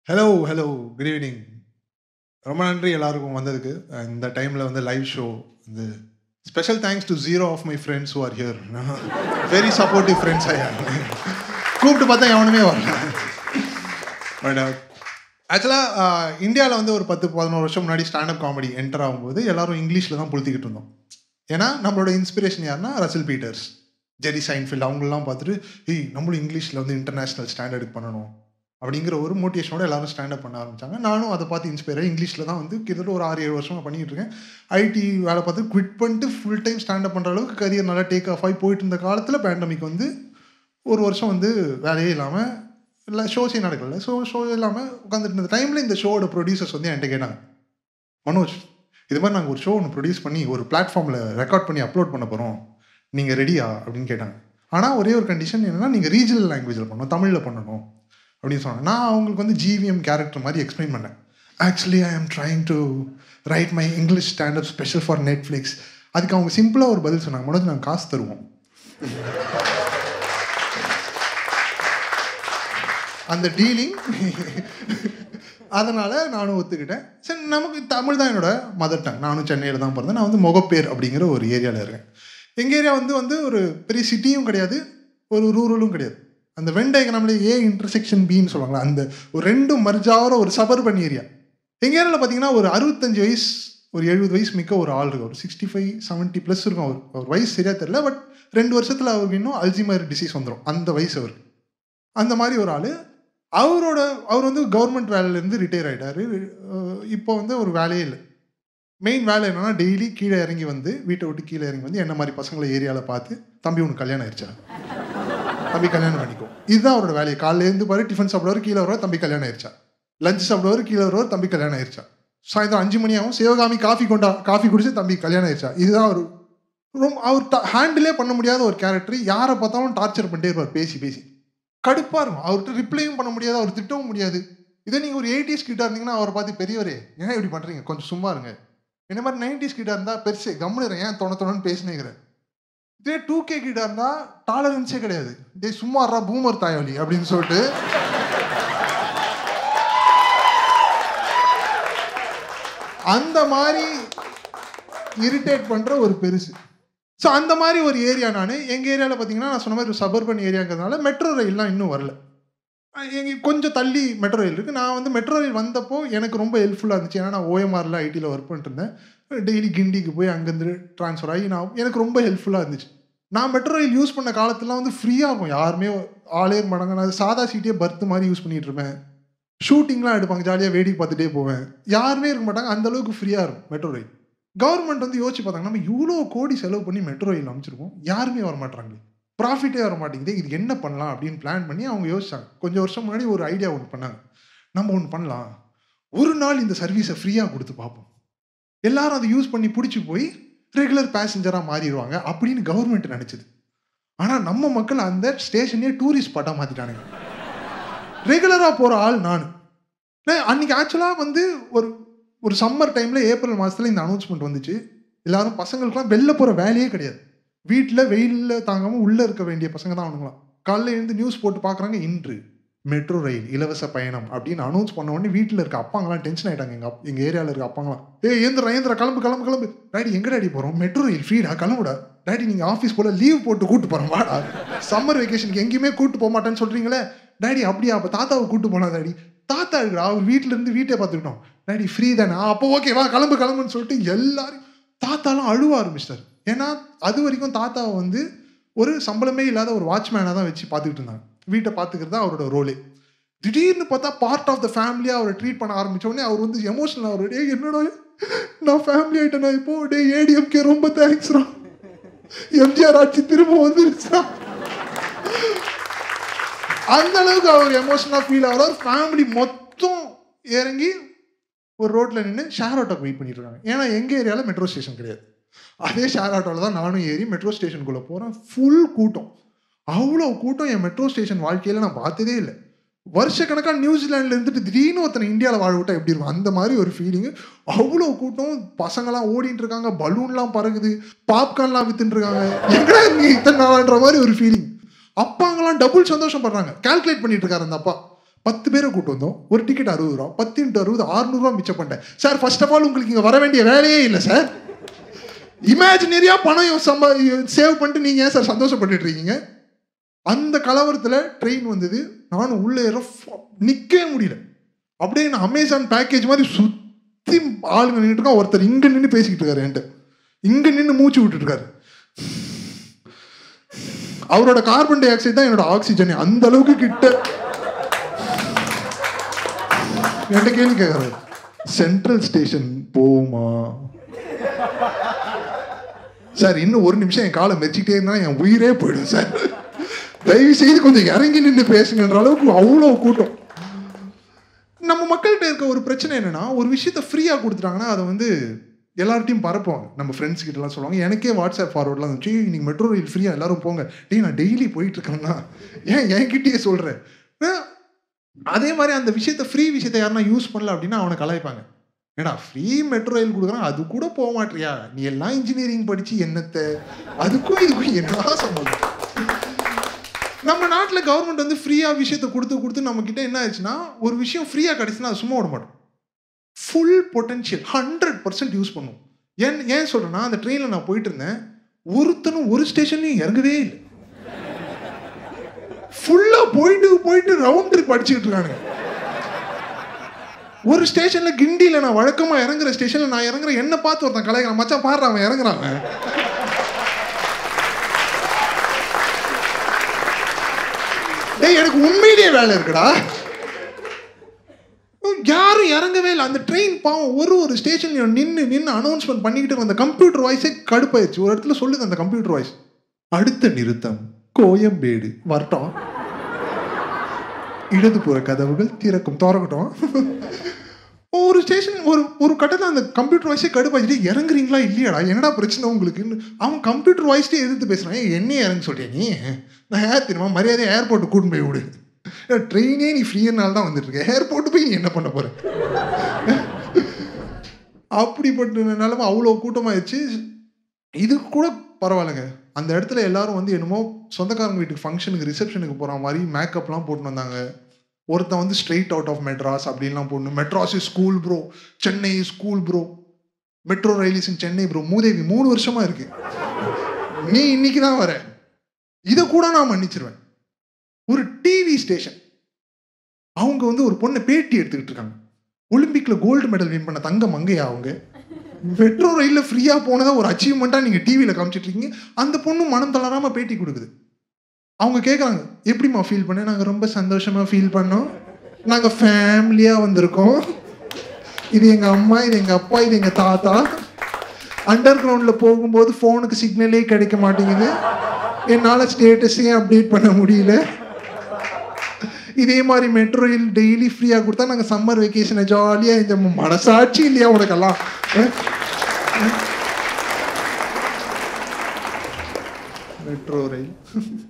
Hello hello good evening ரொம்ப நன்றி எல்லாருக்கும் வந்ததுக்கு இந்த டைமில் வந்து லைவ் ஷோ வந்து special thanks to zero of my friends who are here very supportive friends ஐயா கூப்பிட்டு பார்த்தா எவனுமே வரல பட் ஆக்சுவலாக இந்தியாவில் வந்து ஒரு பத்து பதினோரு வருஷம் முன்னாடி ஸ்டாண்டப் காமெடி என்டர் ஆகும்போது எல்லாரும் இங்கிலீஷில் தான் புளுத்திக்கிட்டு இருந்தோம் ஏன்னா நம்மளோட இன்ஸ்பிரேஷன் யாருன்னா ரசல் பீட்டர்ஸ் ஜெரி சைன்ஃபீல்ட் அவங்களெலாம் பார்த்துட்டு ஏய் நம்மளும் இங்கிலீஷில் வந்து இன்டர்நேஷ்னல் ஸ்டாண்டர்டுக்கு பண்ணணும் அப்படிங்கிற ஒரு மோட்டிவேஷனோட எல்லாரும் ஸ்டாண்டப் பண்ண ஆரம்பிச்சாங்க நானும் அதை பார்த்து இன்ஸ்பயர் ஆகி இங்கிலீஷில் தான் வந்து கிட்டத்தட்ட ஒரு ஆறு ஏழு வருஷமாக பண்ணிகிட்டு இருக்கேன் ஐடி வேலை பார்த்து குவிட் பண்ணிட்டு ஃபுல் டைம் ஸ்டாண்டப் பண்ணுற அளவுக்கு கரியர் நல்லா டேக் ஆஃப் ஆகி போயிட்டு இருந்த காலத்தில் பேண்டமிக் வந்து ஒரு வருஷம் வந்து வேலையே இல்லாமல் இல்லை ஷோஸே நடக்கல ஸோ ஷோ இல்லாமல் உட்காந்துட்டு இருந்த டைமில் இந்த ஷோவோட ப்ரொடியூசர்ஸ் வந்து என்கிட்ட கேட்டாங்க மனோஜ் இது மாதிரி நாங்கள் ஒரு ஷோ ஒன்று ப்ரொடியூஸ் பண்ணி ஒரு பிளாட்ஃபார்மில் ரெக்கார்ட் பண்ணி அப்லோட் பண்ண போகிறோம் நீங்கள் ரெடியா அப்படின்னு கேட்டாங்க ஆனால் ஒரே ஒரு கண்டிஷன் என்னென்னா நீங்கள் ரீஜனல் லாங்குவேஜில் பண்ணணும் தமிழில் பண்ணணும் அப்படின்னு சொன்னாங்க நான் அவங்களுக்கு வந்து ஜிவிஎம் கேரக்டர் மாதிரி எக்ஸ்பிளைன் பண்ணேன் actually I am trying to write my English standup special for Netflix அதுக்கு அவங்க சிம்பிளாக ஒரு பதில் சொன்னாங்க மனோஜ் நாங்கள் காசு தருவோம் அந்த டீலிங் அதனால் நானும் ஒத்துக்கிட்டேன் சரி நமக்கு தமிழ் தான் என்னோட மதர் டங் நானும் சென்னையில் தான் பிறந்தேன் நான் வந்து முகப்பேர் அப்படிங்கிற ஒரு ஏரியாவில் இருக்கேன் எங்கள் ஏரியா வந்து வந்து ஒரு பெரிய சிட்டியும் கிடையாது ஒரு ரூரலும் கிடையாது அந்த வென் டயக்ராமில் ஏ இன்டர்செக்ஷன் பின்னு சொல்லுவாங்களா அந்த ஒரு ரெண்டும் மர்ஜாகிற ஒரு சபர்பன் ஏரியா எங்கள் ஏரியாவில் பார்த்தீங்கன்னா ஒரு அறுபத்தஞ்சு வயசு ஒரு எழுபது வயசு மிக்க ஒரு ஆள் இருக்கு ஒரு சிக்ஸ்டி ஃபைவ் செவன்ட்டி ப்ளஸ் இருக்கும் அவர் அவர் வயசு சரியாக தெரில பட் ரெண்டு வருஷத்தில் அவருக்கு இன்னும் அல்ஜிமர் டிசீஸ் வந்துடும் அந்த வயசு அவருக்கு அந்த மாதிரி ஒரு ஆள் அவரோட அவர் வந்து கவர்மெண்ட் வேலையிலேருந்து ரிட்டையர் ஆகிட்டாரு இப்போ வந்து ஒரு வேலையே இல்லை மெயின் வேலை என்னன்னா டெய்லி கீழே இறங்கி வந்து வீட்டை விட்டு கீழே இறங்கி வந்து என்ன மாதிரி பசங்களை ஏரியாவில் பார்த்து தம்பி உனக்கு கல்யாணம் ஆயிடுச்சா தம்பி கல்யாணம் பண்ணிக்கோ இதுதான் அவரோட வேலையை காலையிலேருந்து பாரு டிஃபன் சாப்பிடுவார் கீழே வருவார் தம்பி கல்யாணம் ஆயிடுச்சா லஞ்ச் சாப்பிடுவார் கீழே வருவார் தம்பி கல்யாணம் ஆயிடுச்சா சாயந்தரம் அஞ்சு மணி ஆகும் சிவகாமி காஃபி கொண்டா காஃபி குடிச்சு தம்பி கல்யாணம் ஆயிடுச்சா இதுதான் அவர் ரொம்ப அவர் ஹேண்டிலே பண்ண முடியாத ஒரு கேரக்டர் யாரை பார்த்தாலும் டார்ச்சர் பண்ணிட்டே இருப்பார் பேசி பேசி கடுப்பாக இருக்கும் அவர்கிட்ட ரிப்ளையும் பண்ண முடியாது அவர் திட்டவும் முடியாது இதே நீங்கள் ஒரு எயிட்டிஸ் கிட்ட இருந்தீங்கன்னா அவரை பார்த்து பெரியவரே ஏன் இப்படி பண்ணுறீங்க கொஞ்சம் சும்மா இருங்க என்ன மாதிரி நைன்டிஸ் கிட்ட இருந்தால் பெருசு கம்முன்னு ஏன் தொண தொணன்னு பேசினேங்கிறேன் இதே டூ கே கிட்ட இருந்தால் டாலரன்ஸே கிடையாது இதே சும்மா பூமர் தாயவலி அப்படின்னு சொல்லிட்டு அந்த மாதிரி இரிட்டேட் பண்ணுற ஒரு பெருசு ஸோ அந்த மாதிரி ஒரு ஏரியா நான் எங்கள் ஏரியாவில் பார்த்தீங்கன்னா நான் சொன்ன மாதிரி ஒரு சபர்பன் ஏரியாங்கிறதுனால மெட்ரோ ரயில்லாம் இன்னும் வரல எங்க கொஞ்சம் தள்ளி மெட்ரோ ரயில் இருக்குது நான் வந்து மெட்ரோ ரயில் வந்தப்போ எனக்கு ரொம்ப ஹெல்ப்ஃபுல்லாக இருந்துச்சு ஏன்னா நான் ஓஎம்ஆரில் ஐடியில் ஒர்க் பண்ணிட்டு இருந்தேன் டெய்லி கிண்டிக்கு போய் அங்கேருந்து ட்ரான்ஸ்ஃபர் ஆகி நான் எனக்கு ரொம்ப ஹெல்ப்ஃபுல்லாக இருந்துச்சு நான் மெட்ரோ ரயில் யூஸ் பண்ண காலத்துலாம் வந்து ஃப்ரீயாக இருக்கும் யாருமே ஆளே மடங்க நான் சாதா சீட்டே பர்த் மாதிரி யூஸ் பண்ணிட்டு இருப்பேன் ஷூட்டிங்லாம் எடுப்பாங்க ஜாலியாக வேடிக்கை பார்த்துட்டே போவேன் யாருமே இருக்க மாட்டாங்க அந்த அளவுக்கு ஃப்ரீயாக இருக்கும் மெட்ரோ ரயில் கவர்மெண்ட் வந்து யோசிச்சு பார்த்தாங்க நம்ம இவ்வளோ கோடி செலவு பண்ணி மெட்ரோ ரயில் அமைச்சிருக்கோம் யாருமே வர மாட்டாங்களே ப்ராஃபிட்டே வர மாட்டேங்குது இது என்ன பண்ணலாம் அப்படின்னு பிளான் பண்ணி அவங்க யோசிச்சாங்க கொஞ்சம் வருஷம் முன்னாடி ஒரு ஐடியா ஒன்று பண்ணாங்க நம்ம ஒன்று பண்ணலாம் ஒரு நாள் இந்த சர்வீஸை ஃப்ரீயாக கொடுத்து பார்ப்போம் எல்லாரும் அதை யூஸ் பண்ணி பிடிச்சி போய் ரெகுலர் பேசஞ்சராக மாறிடுவாங்க அப்படின்னு கவர்மெண்ட் நினச்சிது ஆனால் நம்ம மக்கள் அந்த ஸ்டேஷனே டூரிஸ்ட் ஸ்பாட்டாக மாற்றிட்டானுங்க ரெகுலராக போகிற ஆள் நான் அன்னைக்கு ஆக்சுவலாக வந்து ஒரு ஒரு சம்மர் டைமில் ஏப்ரல் மாதத்தில் இந்த அனௌன்ஸ்மெண்ட் வந்துச்சு எல்லாரும் பசங்களுக்குலாம் வெளில போகிற வேலையே கிடையாது வீட்டில் வெயிலில் தாங்காமல் உள்ளே இருக்க வேண்டிய பசங்க தான் அவனுங்களாம் காலைல எழுந்து நியூஸ் போட்டு பார்க்குறாங்க இன்று மெட்ரோ ரயில் இலவச பயணம் அப்படின்னு அனௌன்ஸ் பண்ண உடனே வீட்டில் இருக்க அப்பாங்களாம் டென்ஷன் ஆகிட்டாங்க எங்கள் எங்கள் ஏரியாவில் இருக்க அப்பாங்களாம் ஏ ஏந்திர ஏந்திர கிளம்பு கிளம்பு கிளம்பு டாடி எங்கே டாடி போகிறோம் மெட்ரோ ரயில் ஃப்ரீடா கிளம்புடா டாடி நீங்கள் ஆஃபீஸ் போல் லீவ் போட்டு கூட்டு போகிறோம் வாடா சம்மர் வெக்கேஷனுக்கு எங்கேயுமே கூட்டு போக மாட்டேன்னு சொல்கிறீங்களே டாடி அப்படியா அப்போ தாத்தாவை கூட்டு போனா டாடி தாத்தா இருக்கிறா அவர் வீட்டில் இருந்து வீட்டை பார்த்துக்கிட்டோம் டாடி ஃப்ரீ தானே அப்போ ஓகே வா கிளம்பு கிளம்புன்னு சொல்லிட்டு எல்லாரும் தாத்தாலாம் அழுவ ஆரம்பிச்சிட்டாரு ஏன்னா அது வரைக்கும் தாத்தாவை வந்து ஒரு சம்பளமே இல்லாத ஒரு வாட்ச்மேனாக தான் வச்சு பார்த்துக்கிட்டு இருந்தாங்க வீட்டை பார்த்துக்கிறது தான் அவரோட ரோலே திடீர்னு பார்த்தா பார்ட் ஆஃப் த ஃபேமிலியாக அவரை ட்ரீட் பண்ண ஆரம்பிச்ச உடனே அவர் வந்து எமோஷனல் அவர் டே என்னடா நான் ஃபேமிலி ஆகிட்டேன் இப்போ டே ஏடிஎம்கே ரொம்ப தேங்க்ஸ்ரா எம்ஜிஆர் ஆட்சி திரும்ப வந்துருச்சா அந்த அளவுக்கு அவர் எமோஷனலாக ஃபீல் ஆகிறார் ஃபேமிலி மொத்தம் இறங்கி ஒரு ரோட்டில் நின்று ஷேர் ஆட்டோக்கு வெயிட் பண்ணிட்டு இருக்காங்க ஏன்னா எங்கள் ஏரியாவில் மெட்ரோ ஸ்டேஷன் கிடையாது அதே ஷேர் ஆட்டோவில் தான் நானும் ஏறி மெட்ரோ ஸ்டேஷனுக்குள்ளே போகிறேன் ஃபுல் கூட்டம் அவ்வளோ கூட்டம் என் மெட்ரோ ஸ்டேஷன் வாழ்க்கையில் நான் பார்த்ததே இல்லை வருஷக்கணக்காக நியூசிலாண்டில் இருந்துட்டு திடீர்னு ஒருத்தனை இந்தியாவில் வாழ விட்டா எப்படி இருக்கும் அந்த மாதிரி ஒரு ஃபீலிங்கு அவ்வளோ கூட்டம் பசங்களாம் ஓடிட்டு இருக்காங்க பலூன்லாம் பறகுது பாப்கார்ன்லாம் வித்துட்டு இருக்காங்க எங்கடா நீ இத்தனை நாளான்ற மாதிரி ஒரு ஃபீலிங் அப்பாங்களாம் டபுள் சந்தோஷம் படுறாங்க கால்குலேட் பண்ணிட்டு இருக்காரு அந்த அப்பா பத்து பேரை கூட்டு வந்தோம் ஒரு டிக்கெட் அறுபது ரூபா பத்து இன்ட்டு அறுபது அறுநூறுவா மிச்சம் பண்ணிட்டேன் சார் ஃபர்ஸ்ட் ஆஃப் ஆல் உங்களுக்கு இங்கே வர வேண்டிய வேலையே இல்லை சார் இமேஜினரியா பணம் சம்பா சேவ் பண்ணிட்டு நீங்க ஏன் சார் சந்தோஷப்பட்டுட்டு இருக்கீங்க அந்த கலவரத்தில் ட்ரெயின் வந்தது நானும் உள்ளே ஏற நிற்கவே முடியல அப்படியே நான் அமேசான் பேக்கேஜ் மாதிரி சுற்றி ஆளுங்க நின்றுட்டு இருக்கா ஒருத்தர் இங்கே நின்று பேசிக்கிட்டு இருக்காரு என்கிட்ட இங்கே நின்று மூச்சு விட்டுட்டு இருக்காரு அவரோட கார்பன் டை ஆக்சைடு தான் என்னோட ஆக்சிஜன் அந்த அளவுக்கு கிட்ட என்கிட்ட கேள்வி கேட்கறாரு சென்ட்ரல் ஸ்டேஷன் போமா சார் இன்னும் ஒரு நிமிஷம் என் காலை மெச்சிக்கிட்டே இருந்தா என் உயிரே போயிடும் சார் தயவு செய்து கொஞ்சம் இறங்கி நின்று பேசுங்கன்ற அளவுக்கு அவ்வளோ கூட்டம் நம்ம மக்கள்கிட்ட இருக்க ஒரு பிரச்சனை என்னன்னா ஒரு விஷயத்த ஃப்ரீயா கொடுத்துட்டாங்கன்னா அதை வந்து எல்லார்ட்டையும் பரப்புவாங்க நம்ம ஃப்ரெண்ட்ஸ் கிட்ட எல்லாம் சொல்லுவாங்க எனக்கே வாட்ஸ்அப் ஃபார்வர்ட்லாம் இருந்துச்சு இன்னைக்கு மெட்ரோ ரயில் ஃப்ரீயா எல்லாரும் போங்க டேய் நான் டெய்லி போயிட்டு இருக்கேன்னா ஏன் என்கிட்டயே சொல்றேன் ஆஹ், அதே மாதிரி அந்த விஷயத்த ஃப்ரீ விஷயத்த யாருன்னா யூஸ் பண்ணல அப்படின்னா அவனை கலாய்ப்பாங்க ஏடா ஃப்ரீ மெட்ரோ ரயில் கொடுக்குறான் அது கூட போக மாட்டியா நீ எல்லாம் இன்ஜினியரிங் படிச்சு என்னத்த அதுக்கும் இதுக்கும் என்ன சம்பந்தம் நம்ம நாட்டில் கவர்மெண்ட் வந்து ஃப்ரீயாக விஷயத்த கொடுத்து கொடுத்து நம்ம கிட்ட என்ன ஆச்சுன்னா ஒரு விஷயம் ஃப்ரீயாக கிடைச்சுன்னா அது சும்மா விட மாட்டோம் full potential hundred percent use பண்ணும் ஏன் ஏன் சொல்றேன்னா அந்த ட்ரெயினில் நான் போயிட்டு இருந்தேன் ஒருத்தனும் ஒரு ஸ்டேஷன்லையும் இறங்கவே இல்லை ஃபுல்லாக போயிட்டு போயிட்டு ரவுண்ட் ட்ரிப் அடிச்சுக்கிட்டு இருக்கானுங்க ஒரு ஸ்டேஷன்ல கிண்டியில நான் வழக்கமா இறங்குற ஸ்டேஷன்ல நான் இறங்குற என்ன பார்த்து ஒருத்தன் கலைக்கிறான் மச்சான் பாடுறான் அவன் இறங்குறான் அவன். டேய் எனக்கு உண்மையிலேயே வேலை இருக்குடா யாரும் இறங்கவே இல்லை அந்த ட்ரெயின் பாவம் ஒரு ஒரு ஸ்டேஷன்லையும் நின்று நின்று அனௌன்ஸ்மெண்ட் பண்ணிக்கிட்டு அந்த கம்ப்யூட்டர் வாய்ஸே கடுப்பாயிருச்சு ஒரு இடத்துல சொல்லுது அந்த கம்ப்யூட்டர் வாய்ஸ் அடுத்த நிறுத்தம் கோயம்பேடு வரட்டும் இடதுபுற கதவுகள் திறக்கும் திறக்கட்டும் ஒரு ஸ்டேஷன் ஒரு ஒரு கட்டத்தில் அந்த கம்ப்யூட்டர் வாய்ஸே கடுப்பாச்சு இறங்குறீங்களா இல்லையாடா என்னடா பிரச்சனை உங்களுக்குன்னு அவன் கம்ப்யூட்டர் வாய்ஸ்டே எதிர்த்து பேசுறான் "ஏய், என்னையே இறங்க சொல்றியா நீ நான் ஏர் தெரியுமா மரியாதை ஏர்போர்ட்டு கூட்டின்னு போய் விடு ட்ரெயினே நீ ஃப்ரீயனால தான் வந்துட்டு இருக்க ஏர்போர்ட்டு போய் நீ என்ன பண்ண போற அப்படிப்பட்ட நிலைமை அவ்வளோ கூட்டமாயிடுச்சு இதுக்கு கூட பரவாயில்லைங்க அந்த இடத்துல எல்லாரும் வந்து என்னமோ சொந்தக்காரங்க வீட்டுக்கு ஃபங்க்ஷனுக்கு ரிசப்ஷனுக்கு போகிற மாதிரி மேக்கப்லாம் போட்டு வந்தாங்க ஒருத்தன் வந்து ஸ்ட்ரெயிட் அவுட் ஆஃப் மெட்ராஸ் அப்படின்லாம் போடணும் Madras is school bro Chennai school bro metro rail is in Chennai bro மூதேவி மூணு வருஷமா இருக்கு நீ இன்னைக்கு தான் வர இதை கூட நான் மன்னிச்சிருவேன் ஒரு டிவி ஸ்டேஷன் அவங்க வந்து ஒரு பொண்ணை பேட்டி எடுத்துக்கிட்டு இருக்காங்க ஒலிம்பிக்ல கோல்டு மெடல் வின் பண்ண தங்க மங்கையா அவங்க மெட்ரோ ரயிலில் ஃப்ரீயாக போனதை ஒரு அச்சீவ்மெண்ட்டாக நீங்கள் டிவியில் காமிச்சிட்டு இருக்கீங்க அந்த பொண்ணு மனம் தளராமல் பேட்டி கொடுக்குது அவங்க கேட்குறாங்க எப்படிம்மா ஃபீல் பண்ண நாங்கள் ரொம்ப சந்தோஷமாக ஃபீல் பண்ணோம் நாங்கள் ஃபேமிலியாக வந்திருக்கோம் இது எங்கள் அம்மா இது எங்கள் அப்பா இது எங்கள் தாத்தா அண்டர் கிரவுண்டில் போகும்போது ஃபோனுக்கு சிக்னலே கிடைக்க மாட்டேங்குது என்னால் ஸ்டேட்டஸையும் அப்டேட் பண்ண முடியல இதே மாதிரி மெட்ரோ ரயில் டெய்லி ஃப்ரீயாக கொடுத்தா நாங்கள் சம்மர் வெக்கேஷனை ஜாலியாக இந்த மனசாட்சி இல்லையா உனக்கெல்லாம் மெட்ரோ ரயில்